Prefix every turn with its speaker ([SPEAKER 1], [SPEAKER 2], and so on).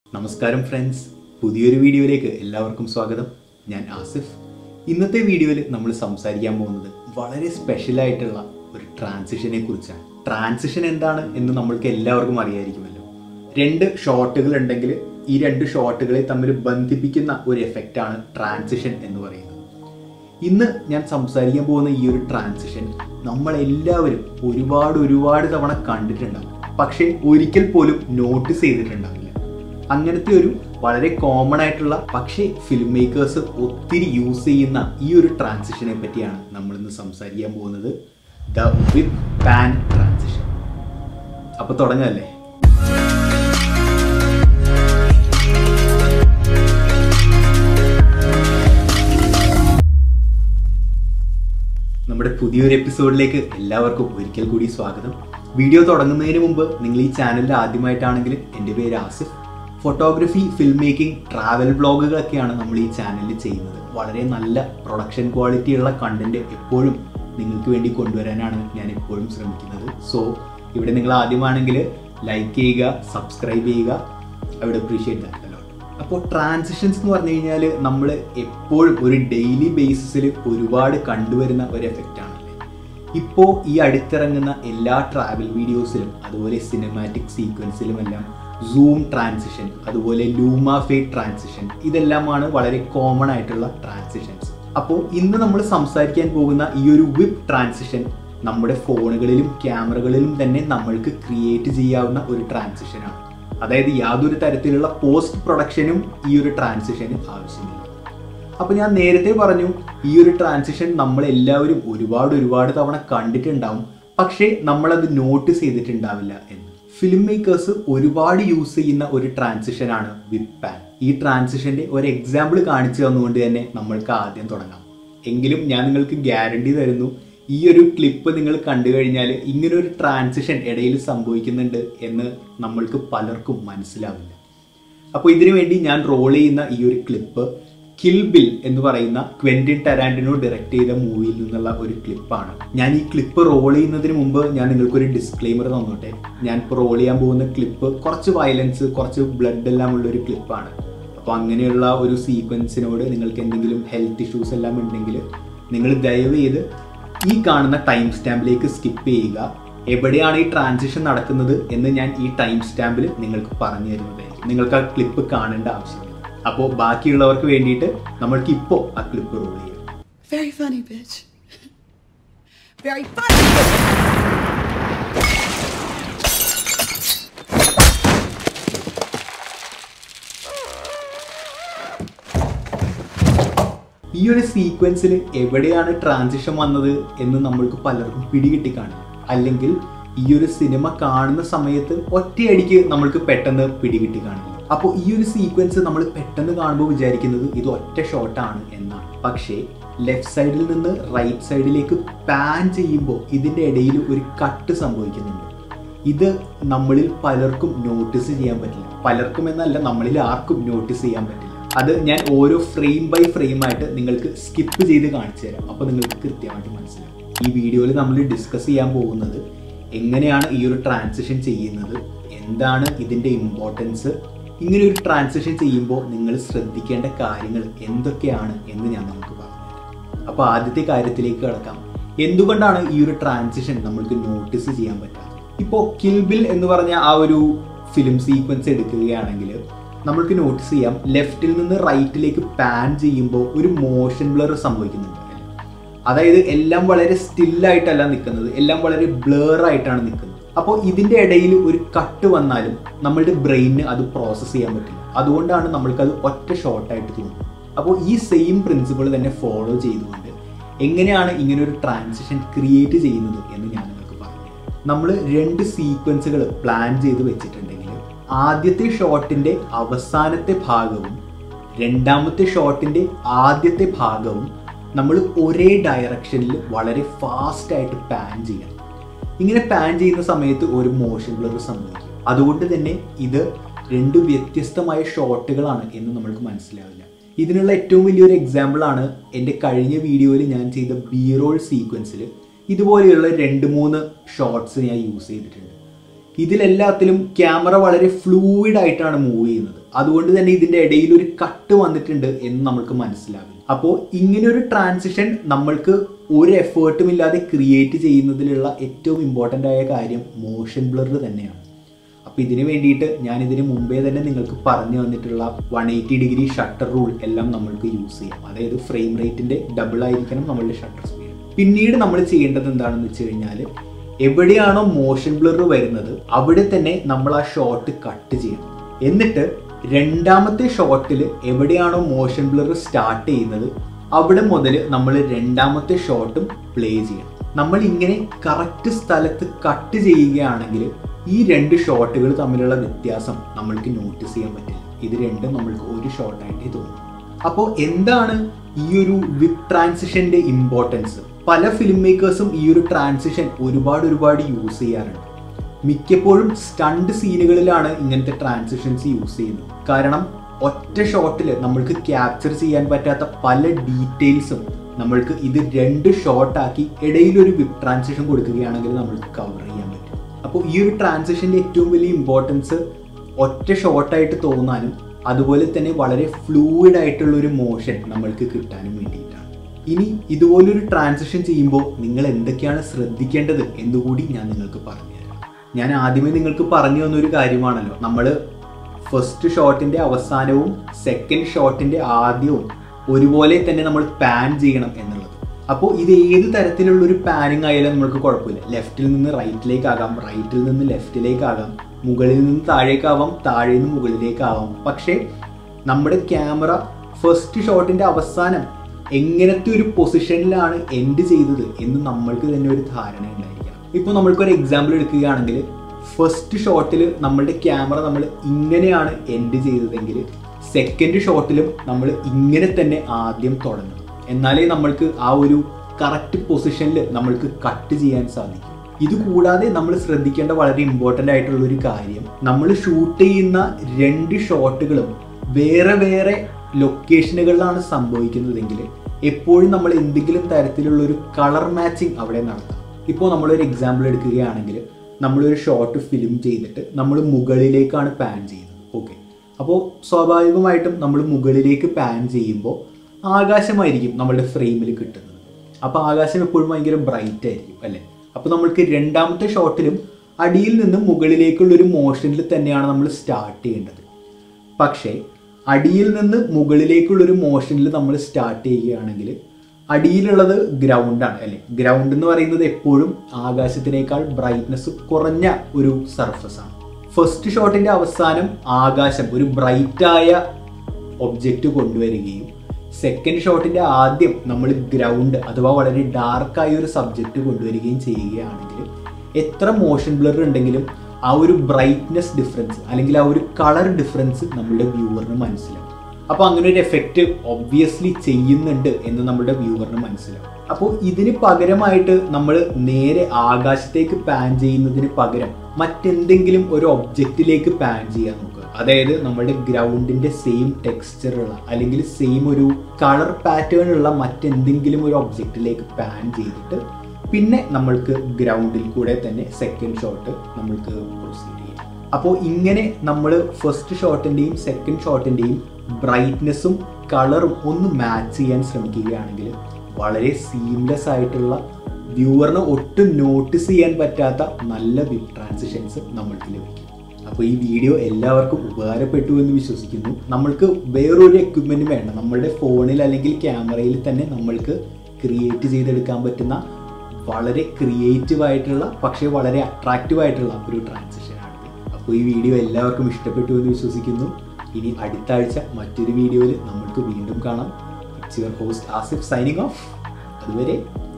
[SPEAKER 1] നമസ്കാരം ഫ്രണ്ട്സ് പുതിയൊരു വീഡിയോയിലേക്ക് എല്ലാവർക്കും സ്വാഗതം ഞാൻ ആസിഫ് ഇന്നത്തെ വീഡിയോയിൽ നമ്മൾ സംസാരിക്കാൻ പോകുന്നത് വളരെ സ്പെഷ്യൽ ആയിട്ടുള്ള ഒരു ട്രാൻസിഷനെ കുറിച്ചാണ് ട്രാൻസിഷൻ എന്താണ് എന്ന് നമ്മൾക്ക് എല്ലാവർക്കും അറിയായിരിക്കുമല്ലോ രണ്ട് ഷോട്ടുകൾ ഉണ്ടെങ്കിൽ ഈ രണ്ട് ഷോട്ടുകളെ തമ്മിൽ ബന്ധിപ്പിക്കുന്ന ഒരു എഫക്റ്റാണ് ട്രാൻസിഷൻ എന്ന് പറയുന്നത് ഇന്ന് ഞാൻ സംസാരിക്കാൻ പോകുന്ന ഈ ഒരു ട്രാൻസിഷൻ നമ്മൾ എല്ലാവരും ഒരുപാട് ഒരുപാട് തവണ കണ്ടിട്ടുണ്ടാവും പക്ഷേ ഒരിക്കൽ പോലും നോട്ടീസ് ചെയ്തിട്ടുണ്ടാവില്ല അങ്ങനത്തെ ഒരു വളരെ കോമൺ ആയിട്ടുള്ള പക്ഷേ ഫിലിം മേക്കേഴ്സ് ഒത്തിരി യൂസ് ചെയ്യുന്ന ഈ ഒരു ട്രാൻസിഷനെ പറ്റിയാണ് നമ്മൾ ഇന്ന് സംസാരിക്കാൻ പോകുന്നത് ദ വിത്ത് പാൻ ട്രാൻസിഷൻ അപ്പൊ തുടങ്ങല്ലേ നമ്മുടെ പുതിയൊരു എപ്പിസോഡിലേക്ക് എല്ലാവർക്കും ഒരിക്കൽ കൂടി സ്വാഗതം വീഡിയോ തുടങ്ങുന്നതിന് മുമ്പ് നിങ്ങൾ ഈ ചാനലിൽ ആദ്യമായിട്ടാണെങ്കിൽ എൻ്റെ പേര് Asif photography film making travel ബ്ലോഗുകളൊക്കെയാണ് നമ്മൾ ഈ ചാനലിൽ ചെയ്യുന്നത് വളരെ നല്ല പ്രൊഡക്ഷൻ ക്വാളിറ്റി ഉള്ള കണ്ടന്റ് എപ്പോഴും നിങ്ങൾക്ക് വേണ്ടി കൊണ്ടുവരാനാണ് ഞാൻ എപ്പോഴും ശ്രമിക്കുന്നത് സോ ഇവിടെ നിങ്ങൾ ആദ്യമാണെങ്കിൽ ലൈക്ക് ചെയ്യുക സബ്സ്ക്രൈബ് ചെയ്യുക I would appreciate that a lot അപ്പോൾ ട്രാൻസിഷൻസ് എന്ന് പറഞ്ഞു കഴിഞ്ഞാൽ നമ്മൾ എപ്പോഴും ഒരു ഡെയിലി ബേസിസിൽ ഒരുപാട് കണ്ടുവരുന്ന ഒരു എഫക്റ്റ് ആണല്ലേ ഇപ്പോൾ ഈ അടുത്തിറങ്ങുന്ന എല്ലാ ട്രാവൽ വീഡിയോസിലും അതുപോലെ സിനിമാറ്റിക് സീക്വൻസിലുമെല്ലാം സൂം ട്രാൻസിഷൻ അതുപോലെ ലൂമ ഫേറ്റ് ട്രാൻസിഷൻ ഇതെല്ലാമാണ് വളരെ കോമൺ ആയിട്ടുള്ള ട്രാൻസിഷൻസ് അപ്പോൾ ഇന്ന് നമ്മൾ സംസാരിക്കാൻ പോകുന്ന ഈ ഒരു വിപ്പ് ട്രാൻസിഷൻ നമ്മുടെ ഫോണുകളിലും ക്യാമറകളിലും തന്നെ നമ്മൾക്ക് ക്രിയേറ്റ് ചെയ്യാവുന്ന ഒരു ട്രാൻസിഷനാണ് അതായത് യാതൊരു തരത്തിലുള്ള പോസ്റ്റ് പ്രൊഡക്ഷനും ഈ ഒരു ട്രാൻസിഷന് ആവശ്യമില്ല അപ്പൊ ഞാൻ നേരത്തെ പറഞ്ഞു ഈ ഒരു ട്രാൻസിഷൻ നമ്മൾ എല്ലാവരും ഒരുപാട് ഒരുപാട് തവണ കണ്ടിട്ടുണ്ടാവും പക്ഷേ നമ്മളത് നോട്ടീസ് ചെയ്തിട്ടുണ്ടാവില്ല എന്ന് ഫിലിം മേക്കേഴ്സ് ഒരുപാട് യൂസ് ചെയ്യുന്ന ഒരു ട്രാൻസിഷനാണ് വിപ്പ് പാൻ ഈ ട്രാൻസിഷന്റെ ഒരു എക്സാമ്പിൾ കാണിച്ചു തന്നുകൊണ്ട് തന്നെ നമ്മൾക്ക് ആദ്യം തുടങ്ങാം എങ്കിലും ഞാൻ നിങ്ങൾക്ക് ഗ്യാരണ്ടി തരുന്നു ഈ ഒരു ക്ലിപ്പ് നിങ്ങൾ കണ്ടു കഴിഞ്ഞാൽ ഇങ്ങനെ ഒരു ട്രാൻസിഷൻ ഇടയിൽ സംഭവിക്കുന്നുണ്ട് എന്ന് നമ്മൾക്ക് പലർക്കും മനസ്സിലാവില്ല അപ്പോൾ ഇതിനു വേണ്ടി ഞാൻ റോൾ ചെയ്യുന്ന ഈ ഒരു ക്ലിപ്പ് കിൽ ബിൽ എന്ന് പറയുന്ന ക്വെന്റിൻ ടെറാൻഡിനോ ഡയറക്ട് ചെയ്ത മൂവിയിൽ നിന്നുള്ള ഒരു ക്ലിപ്പാണ് ഞാൻ ഈ ക്ലിപ്പ് റോൾ ചെയ്യുന്നതിന് മുമ്പ് ഞാൻ നിങ്ങൾക്കൊരു ഡിസ്ക്ലെയിമർ തന്നോട്ടെ ഞാൻ ഇപ്പോൾ റോൾ ചെയ്യാൻ പോകുന്ന ക്ലിപ്പ് കുറച്ച് വയലൻസ് കുറച്ച് ബ്ലഡ് എല്ലാം ഉള്ള ഒരു ക്ലിപ്പാണ് അപ്പോൾ അങ്ങനെയുള്ള ഒരു സീക്വൻസിനോട് നിങ്ങൾക്ക് എന്തെങ്കിലും ഹെൽത്ത് ഇഷ്യൂസ് എല്ലാം ഉണ്ടെങ്കിൽ നിങ്ങൾ ദയവ് ചെയ്ത് ഈ കാണുന്ന ടൈം സ്റ്റാമ്പിലേക്ക് സ്കിപ്പ് ചെയ്യുക എവിടെയാണ് ഈ ട്രാൻസിഷൻ നടക്കുന്നത് എന്ന് ഞാൻ ഈ ടൈം സ്റ്റാമ്പിൽ നിങ്ങൾക്ക് പറഞ്ഞു തരുന്നതായിരിക്കും നിങ്ങൾക്ക് ആ ക്ലിപ്പ് കാണേണ്ട ആവശ്യമില്ല അപ്പോൾ ബാക്കിയുള്ളവർക്ക് വേണ്ടിയിട്ട് നമ്മൾക്ക് ഇപ്പോൾ ആ ക്ലിപ്പ് റോൾ ചെയ്യാം
[SPEAKER 2] Very funny, bitch. Very funny.
[SPEAKER 1] ഈ ഒരു സീക്വൻസിൽ എവിടെയാണ് ട്രാൻസിഷൻ വന്നത് എന്ന് നമ്മൾക്ക് പലർക്കും പിടികിട്ടി കാണില്ല അല്ലെങ്കിൽ ഈ ഒരു സിനിമ കാണുന്ന സമയത്ത് ഒറ്റയടിക്ക് നമ്മൾക്ക് പെട്ടെന്ന് പിടികിട്ടി കാണില്ല അപ്പോൾ ഈ ഒരു സീക്വൻസ് നമ്മൾ പെട്ടെന്ന് കാണുമ്പോൾ വിചാരിക്കുന്നത് ഇത് ഒറ്റ ഷോട്ടാണ് എന്നാണ് പക്ഷേ ലെഫ്റ്റ് സൈഡിൽ നിന്ന് റൈറ്റ് സൈഡിലേക്ക് പാൻ ചെയ്യുമ്പോൾ ഇതിൻ്റെ ഇടയിൽ ഒരു കട്ട് സംഭവിക്കുന്നുണ്ട് ഇത് നമ്മളിൽ പലർക്കും നോട്ടീസ് ചെയ്യാൻ പറ്റില്ല പലർക്കും എന്നല്ല നമ്മളിൽ ആർക്കും നോട്ടീസ് ചെയ്യാൻ പറ്റില്ല അത് ഞാൻ ഓരോ ഫ്രെയിം ബൈ ഫ്രെയിം ആയിട്ട് നിങ്ങൾക്ക് സ്കിപ്പ് ചെയ്ത് കാണിച്ചു തരാം അപ്പോൾ നിങ്ങൾക്ക് കൃത്യമായിട്ട് മനസ്സിലാവും ഈ വീഡിയോയിൽ നമ്മൾ ഡിസ്കസ് ചെയ്യാൻ പോകുന്നത് എങ്ങനെയാണ് ഈ ഒരു ട്രാൻസിഷൻ ചെയ്യുന്നത് എന്താണ് ഇതിൻ്റെ ഇമ്പോർട്ടൻസ് ഇങ്ങനെ ഒരു ട്രാൻസിഷൻ ചെയ്യുമ്പോൾ നിങ്ങൾ ശ്രദ്ധിക്കേണ്ട കാര്യങ്ങൾ എന്തൊക്കെയാണ് എന്ന് ഞാൻ നിങ്ങൾക്ക് പറഞ്ഞുതരാം അപ്പോൾ ആദ്യത്തെ കാര്യത്തിലേക്ക് കടക്കാം എന്തുകൊണ്ടാണ് ഈ ഒരു ട്രാൻസിഷൻ നമ്മൾക്ക് നോട്ടീസ് ചെയ്യാൻ പറ്റാത്തത് ഇപ്പോൾ കിൽബിൽ എന്ന് പറഞ്ഞ ആ ഒരു ഫിലിം സീക്വൻസ് എടുക്കുകയാണെങ്കിൽ നമ്മൾക്ക് നോട്ടീസ് ചെയ്യാം ലെഫ്റ്റിൽ നിന്ന് റൈറ്റിലേക്ക് പാൻ ചെയ്യുമ്പോൾ ഒരു മോഷൻ ബ്ലർ സംഭവിക്കുന്നുണ്ട് അതായത് എല്ലാം വളരെ സ്റ്റില്ലായിട്ടല്ല നിൽക്കുന്നത് എല്ലാം വളരെ ബ്ലർ ആയിട്ടാണ് നിൽക്കുന്നത് അപ്പോൾ ഇതിൻ്റെ ഇടയിൽ ഒരു കട്ട് വന്നാലും നമ്മളുടെ ബ്രെയിനിന് അത് പ്രോസസ്സ് ചെയ്യാൻ പറ്റില്ല അതുകൊണ്ടാണ് നമ്മൾക്കത് ഒറ്റ ഷോർട്ടായിട്ട് തോന്നുന്നത് അപ്പോൾ ഈ സെയിം പ്രിൻസിപ്പിൾ തന്നെ ഫോളോ ചെയ്തുകൊണ്ട് എങ്ങനെയാണ് ഇങ്ങനെ ഒരു ട്രാൻസിഷൻ ക്രിയേറ്റ് ചെയ്യുന്നത് എന്ന് ഞാൻ നിങ്ങൾക്ക് പറഞ്ഞു നമ്മൾ രണ്ട് സീക്വൻസുകൾ പ്ലാൻ ചെയ്ത് വെച്ചിട്ടുണ്ടെങ്കിൽ ആദ്യത്തെ ഷോട്ടിന്റെ അവസാനത്തെ ഭാഗവും രണ്ടാമത്തെ ഷോട്ടിന്റെ ആദ്യത്തെ ഭാഗവും നമ്മൾ ഒരേ ഡയറക്ഷനിൽ വളരെ ഫാസ്റ്റ് ആയിട്ട് പാൻ ചെയ്യണം ഇങ്ങനെ പാൻ ചെയ്യുന്ന സമയത്ത് ഒരു മോഷൻ ബ്ലർ സംഭവിക്കും അതുകൊണ്ട് തന്നെ ഇത് രണ്ട് വ്യത്യസ്തമായ ഷോട്ടുകളാണ് എന്ന് നമ്മൾക്ക് മനസ്സിലാവില്ല ഇതിനുള്ള ഏറ്റവും വലിയൊരു എക്സാമ്പിൾ ആണ് എൻ്റെ കഴിഞ്ഞ വീഡിയോയിൽ ഞാൻ ചെയ്ത ബീറോൾ സീക്വൻസിൽ ഇതുപോലെയുള്ള രണ്ട് മൂന്ന് ഷോർട്സ് ഞാൻ യൂസ് ചെയ്തിട്ടുണ്ട് ഇതിലെല്ലാത്തിലും ക്യാമറ വളരെ ഫ്ലൂയിഡ് ആയിട്ടാണ് മൂവ് ചെയ്യുന്നത് അതുകൊണ്ട് തന്നെ ഇതിന്റെ ഇടയിൽ ഒരു കട്ട് വന്നിട്ടുണ്ട് എന്ന് നമുക്ക് മനസ്സിലാകും അപ്പോൾ ഇങ്ങനെ ഒരു ട്രാൻസിഷൻ നമ്മൾക്ക് ഒരു എഫേർട്ടും ഇല്ലാതെ ക്രിയേറ്റ് ചെയ്യുന്നതിലുള്ള ഏറ്റവും ഇമ്പോർട്ടൻ്റ് ആയ കാര്യം മോഷൻ ബ്ലർ തന്നെയാണ് അപ്പോൾ ഇതിന് വേണ്ടിയിട്ട് ഞാൻ ഇതിന് മുമ്പേ തന്നെ നിങ്ങൾക്ക് പറഞ്ഞു തന്നിട്ടുള്ള one eighty degree shutter rule എല്ലാം നമ്മൾക്ക് യൂസ് ചെയ്യാം അതായത് ഫ്രെയിം റേറ്റിന്റെ ഡബിൾ ആയിരിക്കണം നമ്മളുടെ ഷട്ടർ സ്പീഡ് പിന്നീട് നമ്മൾ ചെയ്യേണ്ടത് എന്താണെന്ന് വെച്ച് കഴിഞ്ഞാൽ എവിടെയാണോ മോഷൻ ബ്ലർ വരുന്നത് അവിടെ തന്നെ നമ്മൾ ആ ഷോട്ട് കട്ട് ചെയ്യണം എന്നിട്ട് രണ്ടാമത്തെ ഷോട്ടിൽ എവിടെയാണോ മോഷൻ ബ്ലർ സ്റ്റാർട്ട് ചെയ്യുന്നത് അവിടെ മുതൽ നമ്മൾ രണ്ടാമത്തെ ഷോട്ടും പ്ലേ ചെയ്യണം നമ്മൾ ഇങ്ങനെ കറക്റ്റ് സ്ഥലത്ത് കട്ട് ചെയ്യുകയാണെങ്കിൽ ഈ രണ്ട് ഷോട്ടുകൾ തമ്മിലുള്ള വ്യത്യാസം നമ്മൾക്ക് നോട്ടീസ് ചെയ്യാൻ പറ്റില്ല ഇത് രണ്ടും നമ്മൾക്ക് ഒരു ഷോട്ടായിട്ടേ തോന്നും അപ്പോൾ എന്താണ് ഈ ഒരു വിപ്പ് ട്രാൻസിഷന്റെ ഇമ്പോർട്ടൻസ് പല ഫിലിം മേക്കേഴ്സും ഈ ഒരു ട്രാൻസിഷൻ ഒരുപാട് ഒരുപാട് യൂസ് ചെയ്യാറുണ്ട് മിക്കപ്പോഴും സ്റ്റണ്ട് സീനുകളിലാണ് ഇങ്ങനത്തെ ട്രാൻസിഷൻസ് യൂസ് ചെയ്യുന്നത് കാരണം ഒറ്റ ഷോട്ടിൽ നമ്മൾക്ക് ക്യാപ്ചർ ചെയ്യാൻ പറ്റാത്ത പല ഡീറ്റെയിൽസും നമ്മൾക്ക് ഇത് രണ്ട് ഷോട്ടാക്കി ഇടയിൽ ഒരു വിപ്പ് ട്രാൻസിഷൻ കൊടുക്കുകയാണെങ്കിൽ നമ്മൾക്ക് കവർ ചെയ്യാൻ പറ്റും അപ്പോൾ ഈ ഒരു ട്രാൻസിഷൻ്റെ ഏറ്റവും വലിയ ഇമ്പോർട്ടൻസ് ഒറ്റ ഷോട്ടായിട്ട് തോന്നാനും അതുപോലെ തന്നെ വളരെ ഫ്ലൂയിഡ് ആയിട്ടുള്ള ഒരു മോഷൻ നമ്മൾക്ക് കിട്ടാനും വേണ്ടിയിട്ടാണ് ഇനി ഇതുപോലൊരു ട്രാൻസിഷൻ ചെയ്യുമ്പോൾ നിങ്ങൾ എന്തൊക്കെയാണ് ശ്രദ്ധിക്കേണ്ടത് എന്നുകൂടി ഞാൻ നിങ്ങൾക്ക് പറഞ്ഞുതരാം ഞാൻ ആദ്യമേ നിങ്ങൾക്ക് പറഞ്ഞു തന്ന ഒരു കാര്യമാണല്ലോ നമ്മൾ ഫസ്റ്റ് ഷോട്ടിന്റെ അവസാനവും സെക്കൻഡ് ഷോട്ടിന്റെ ആദ്യവും ഒരുപോലെ തന്നെ നമ്മൾ പാൻ ചെയ്യണം എന്നുള്ളത് അപ്പോൾ ഇത് ഏത് തരത്തിലുള്ള ഒരു പാനിങ് ആയാലും നമ്മൾക്ക് കുഴപ്പമില്ല ലെഫ്റ്റിൽ നിന്ന് റൈറ്റിലേക്കാകാം റൈറ്റിൽ നിന്ന് ലെഫ്റ്റിലേക്കാകാം മുകളിൽ നിന്ന് താഴേക്കാവാം താഴെ നിന്ന് മുകളിലേക്കാവാം പക്ഷേ നമ്മുടെ ക്യാമറ ഫസ്റ്റ് ഷോട്ടിന്റെ അവസാനം എങ്ങനത്തെ ഒരു പൊസിഷനിലാണ് എൻഡ് ചെയ്തത് എന്ന് നമ്മൾക്ക് തന്നെ ഒരു ധാരണ ഉണ്ടായിരിക്കണം ഇപ്പോൾ നമ്മൾക്കൊരു എക്സാമ്പിൾ എടുക്കുകയാണെങ്കിൽ ഫസ്റ്റ് ഷോട്ടിൽ നമ്മളുടെ ക്യാമറ നമ്മൾ ഇങ്ങനെയാണ് എൻഡ് ചെയ്തതെങ്കിൽ സെക്കൻഡ് ഷോട്ടിലും നമ്മൾ ഇങ്ങനെ തന്നെ ആദ്യം തുടങ്ങണം എന്നാലേ നമ്മൾക്ക് ആ ഒരു കറക്റ്റ് പൊസിഷനിൽ നമ്മൾക്ക് കട്ട് ചെയ്യാൻ സാധിക്കും ഇത് കൂടാതെ നമ്മൾ ശ്രദ്ധിക്കേണ്ട വളരെ ഇമ്പോർട്ടൻ്റ് ആയിട്ടുള്ള ഒരു കാര്യം നമ്മൾ ഷൂട്ട് ചെയ്യുന്ന രണ്ട് ഷോട്ടുകളും വേറെ വേറെ ലൊക്കേഷനുകളിലാണ് സംഭവിക്കുന്നതെങ്കിൽ എപ്പോഴും നമ്മൾ എന്തെങ്കിലും തരത്തിലുള്ള ഒരു കളർ മാച്ചിങ് അവിടെ നടത്താം ഇപ്പോൾ നമ്മളൊരു എക്സാമ്പിൾ എടുക്കുകയാണെങ്കിൽ നമ്മളൊരു ഷോട്ട് ഫിലിം ചെയ്തിട്ട് നമ്മൾ മുകളിലേക്കാണ് പാൻ ചെയ്യുന്നത് ഓക്കെ അപ്പോൾ സ്വാഭാവികമായിട്ടും നമ്മൾ മുകളിലേക്ക് പാൻ ചെയ്യുമ്പോൾ ആകാശമായിരിക്കും നമ്മളുടെ ഫ്രെയിമിൽ കിട്ടുന്നത് അപ്പോൾ ആകാശം എപ്പോഴും ഭയങ്കര ബ്രൈറ്റ് ആയിരിക്കും അല്ലേ അപ്പോൾ നമ്മൾക്ക് രണ്ടാമത്തെ ഷോട്ടിലും അടിയിൽ നിന്ന് മുകളിലേക്കുള്ള ഒരു മോഷനിൽ തന്നെയാണ് നമ്മൾ സ്റ്റാർട്ട് ചെയ്യേണ്ടത് പക്ഷേ അടിയിൽ നിന്ന് മുകളിലേക്കുള്ള ഒരു മോഷനിൽ നമ്മൾ സ്റ്റാർട്ട് ചെയ്യുകയാണെങ്കിൽ അടിയിലുള്ളത് ഗ്രൗണ്ടാണ് അല്ലെ ഗ്രൗണ്ട് എന്ന് പറയുന്നത് എപ്പോഴും ആകാശത്തിനേക്കാൾ ബ്രൈറ്റ്നസ് കുറഞ്ഞ ഒരു സർഫസ് ആണ് ഫസ്റ്റ് ഷോട്ടിന്റെ അവസാനം ആകാശം ഒരു ബ്രൈറ്റായ ഒബ്ജക്റ്റ് കൊണ്ടുവരികയും സെക്കൻഡ് ഷോട്ടിന്റെ ആദ്യം നമ്മൾ ഗ്രൗണ്ട് അഥവാ വളരെ ഡാർക്കായ ഒരു സബ്ജക്റ്റ് കൊണ്ടുവരികയും ചെയ്യുകയാണെങ്കിൽ എത്ര മോഷൻ ബ്ലർ ഉണ്ടെങ്കിലും ആ ഒരു ബ്രൈറ്റ്നെസ് ഡിഫറൻസ് അല്ലെങ്കിൽ ആ ഒരു കളർ ഡിഫറൻസ് നമ്മുടെ വ്യൂവറിന് മനസ്സിലാവും അപ്പോൾ അങ്ങനെ ഒരു എഫക്റ്റ് ഒബ്വിയസ്ലി ചെയ്യുന്നുണ്ട് എന്ന് നമ്മുടെ വ്യൂവറിന് മനസ്സിലാവും അപ്പോൾ ഇതിന് പകരമായിട്ട് നമ്മൾ നേരെ ആകാശത്തേക്ക് പാൻ ചെയ്യുന്നതിന് പകരം മറ്റെന്തെങ്കിലും ഒരു ഒബ്ജക്റ്റിലേക്ക് പാൻ ചെയ്യാൻ നോക്കുക അതായത് നമ്മുടെ ഗ്രൗണ്ടിന്റെ സെയിം ടെക്സ്ചറുള്ള അല്ലെങ്കിൽ സെയിം ഒരു കളർ പാറ്റേൺ ഉള്ള മറ്റെന്തെങ്കിലും ഒരു ഒബ്ജക്റ്റിലേക്ക് പാൻ ചെയ്തിട്ട് പിന്നെ നമ്മൾക്ക് ഗ്രൗണ്ടിൽ കൂടെ തന്നെ സെക്കൻഡ് ഷോട്ട് നമ്മൾക്ക് പ്രൊസീഡ് ചെയ്യാം അപ്പോൾ ഇങ്ങനെ നമ്മൾ ഫസ്റ്റ് ഷോട്ടിൻ്റെയും സെക്കൻഡ് ഷോട്ടിൻ്റെയും ബ്രൈറ്റ്നെസ്സും കളറും ഒന്ന് മാച്ച് ചെയ്യാൻ ശ്രമിക്കുകയാണെങ്കിൽ വളരെ സീംലെസ് ആയിട്ടുള്ള വ്യൂവറിന് ഒട്ടും നോട്ടീസ് ചെയ്യാൻ പറ്റാത്ത നല്ല വിപ്പ് ട്രാൻസിഷൻസ് നമ്മൾക്ക് ലഭിക്കും അപ്പോൾ ഈ വീഡിയോ എല്ലാവർക്കും ഉപകാരപ്പെട്ടു എന്ന് വിശ്വസിക്കുന്നു നമ്മൾക്ക് വേറൊരു എക്വിപ്മെൻറ്റ് വേണ്ട നമ്മളുടെ ഫോണിൽ അല്ലെങ്കിൽ ക്യാമറയിൽ തന്നെ നമ്മൾക്ക് ക്രിയേറ്റ് ചെയ്തെടുക്കാൻ പറ്റുന്ന വളരെ ക്രിയേറ്റീവ് ആയിട്ടുള്ള പക്ഷേ വളരെ അട്രാക്റ്റീവ് ആയിട്ടുള്ള ഒരു ട്രാൻസിഷനാണ് അപ്പോൾ ഈ വീഡിയോ എല്ലാവർക്കും ഇഷ്ടപ്പെട്ടു എന്ന് വിശ്വസിക്കുന്നു ഇനി അടുത്ത ആഴ്ച മറ്റൊരു വീഡിയോയിൽ നമ്മൾക്ക് വീണ്ടും കാണാം it's your host Asif signing off അതുവരെ